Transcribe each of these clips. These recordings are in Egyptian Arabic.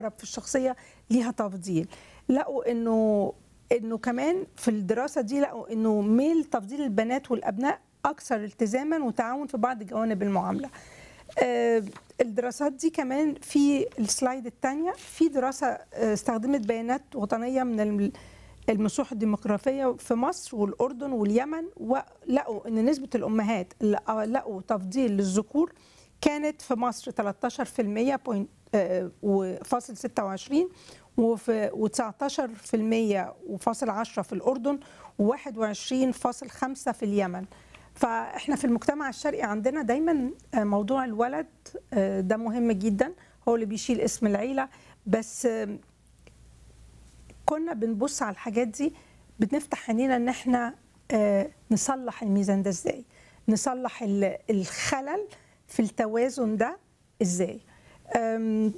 في الشخصيه ليها تفضيل لقوا انه انه كمان في الدراسه دي لقوا انه ميل تفضيل البنات والابناء اكثر التزاما وتعاون في بعض جوانب المعامله آه، الدراسات دي كمان في السلايد الثانيه في دراسه آه، استخدمت بيانات وطنيه من الم- المسوح الديموغرافيه في مصر والاردن واليمن ولقوا ان نسبه الامهات اللي لقوا تفضيل للذكور كانت في مصر 13% بوينت آه، وفاصل 26 وفي و19% وفاصل 10 في الاردن و21.5 في اليمن فاحنا في المجتمع الشرقي عندنا دايما آه، موضوع الولد آه، ده مهم جدا هو اللي بيشيل اسم العيله بس آه، كنا بنبص على الحاجات دي بنفتح عينينا ان احنا آه، نصلح الميزان ده ازاي نصلح ال- الخلل في التوازن ده ازاي أم،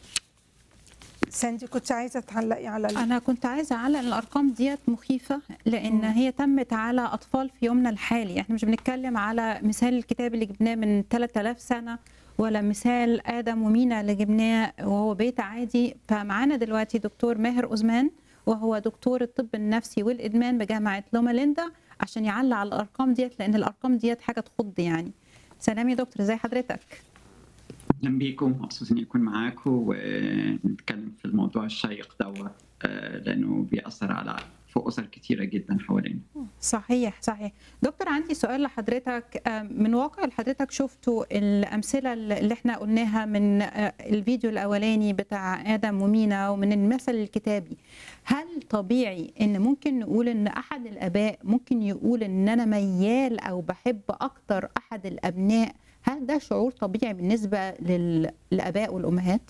ساندي كنت عايزه تعلقي على ال- انا كنت عايزه اعلق إن الارقام ديت مخيفه لان هي تمت على اطفال في يومنا الحالي احنا مش بنتكلم على مثال الكتاب اللي جبناه من 3000 سنه ولا مثال ادم ومينا اللي جبناه وهو بيت عادي فمعانا دلوقتي دكتور ماهر أزمان وهو دكتور الطب النفسي والادمان بجامعه لوما ليندا عشان يعلق على الارقام ديت لان الارقام ديت حاجه تخض يعني سلام يا دكتور ازي حضرتك اهلا بيكم مبسوط اني اكون معاكم ونتكلم في الموضوع الشيق دوت آه، لانه بيأثر على في اسر كتيره جدا حوالينا صحيح صحيح دكتور عندي سؤال لحضرتك آه، من واقع اللي حضرتك شفتوا الامثله اللي احنا قلناها من آه، الفيديو الاولاني بتاع ادم ومينا ومن المثل الكتابي هل طبيعي ان ممكن نقول ان احد الاباء ممكن يقول ان انا ميال او بحب اكتر احد الابناء هل ده شعور طبيعي بالنسبه للاباء والامهات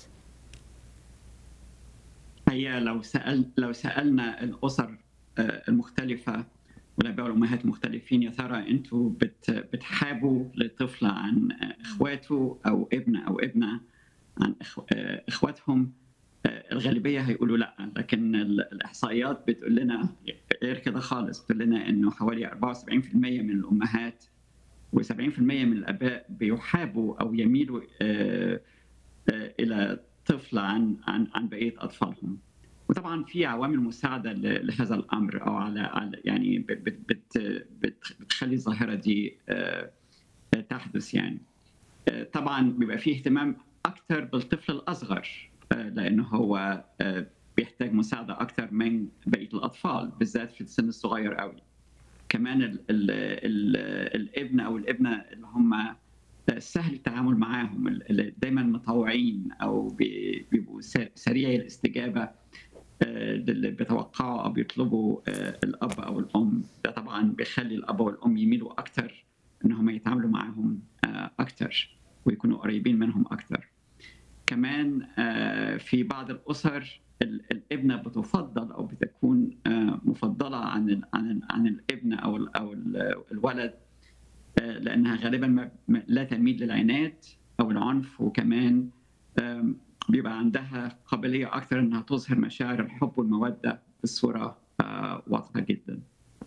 هي لو سأل لو سالنا الاسر آه، المختلفه والاباء والامهات المختلفين يا ترى انتوا بت بتحابوا للطفل عن آه، اخواته او ابن او ابنه عن إخو- آه، اخواتهم آه، الغالبيه هيقولوا لا لكن ال- الاحصائيات بتقول لنا غير كده خالص بتقول لنا انه حوالي 74% من الامهات و70% من الاباء بيحابوا او يميلوا آه، آه، الى طفل عن عن عن بقيه اطفالهم وطبعا في عوامل مساعده ل- لهذا الامر او على على يعني بت بت بت بت بتخلي الظاهره دي آه، تحدث يعني آه، طبعا بيبقى فيه اهتمام اكثر بالطفل الاصغر آه، لانه هو آه، بيحتاج مساعده اكثر من بقيه الاطفال بالذات في السن الصغير قوي كمان ال ال ال الابن او الابنه اللي هم سهل التعامل معاهم اللي دايما مطوعين او بي- بيبقوا س- سريعي الاستجابه آه، للي بيتوقعوا او بيطلبوا آه، الاب او الام ده طبعا بيخلي الاب والام يميلوا اكثر ان هم يتعاملوا معاهم آه، اكثر ويكونوا قريبين منهم اكثر كمان آه، في بعض الاسر ال- الابنه بتفضل او بتكون آه، مفضله عن ال- عن ال- عن الابن او ال- او ال- الولد آه، لانها غالبا ما- ما- لا تميل للعناد او العنف وكمان آم، بيبقى عندها قابليه اكثر انها تظهر مشاعر الحب والموده بصوره آه، واضحه جدا.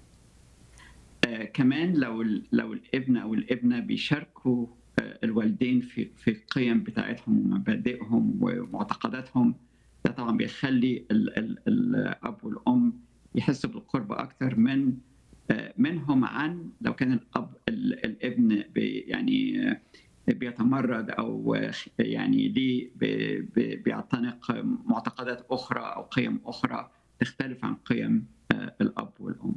آه، كمان لو ال- لو الابن او الابنه بيشاركوا آه، الوالدين في في القيم بتاعتهم ومبادئهم ومعتقداتهم ده طبعا بيخلي ال- ال- الاب والام يحسوا بالقرب اكثر من آه، منهم عن لو كان الاب ال- الابن بي يعني آه، بيتمرد او آه، يعني ليه بي- بي- بيعتنق معتقدات اخرى او قيم اخرى تختلف عن قيم آه، الاب والام.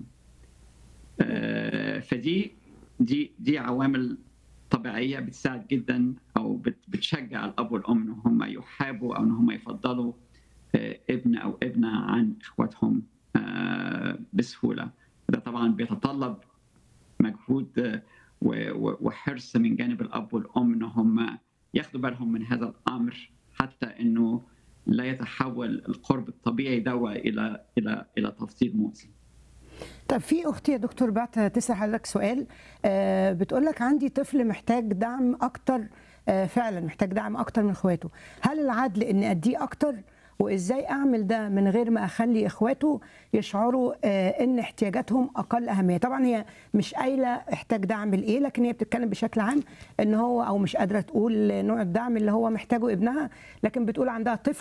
آه، فدي دي دي عوامل طبيعيه بتساعد جدا او بت- بتشجع الاب والام ان هم يحابوا او ان هم يفضلوا آه، ابن او ابنه عن اخواتهم آه، بسهوله ده طبعا بيتطلب مجهود آه، و- و- وحرص من جانب الاب والام ان هم ياخدوا بالهم من هذا الامر حتى انه لا يتحول القرب الطبيعي دوا الى الى الى تفضيل مؤذي طب في اختي يا دكتور بعت تسال حضرتك سؤال آه بتقول لك عندي طفل محتاج دعم اكتر آه فعلا محتاج دعم اكتر من اخواته هل العدل ان اديه اكتر وازاي اعمل ده من غير ما اخلي اخواته يشعروا آه ان احتياجاتهم اقل اهميه طبعا هي مش قايله احتاج دعم لايه لكن هي بتتكلم بشكل عام ان هو او مش قادره تقول نوع الدعم اللي هو محتاجه ابنها لكن بتقول عندها طفل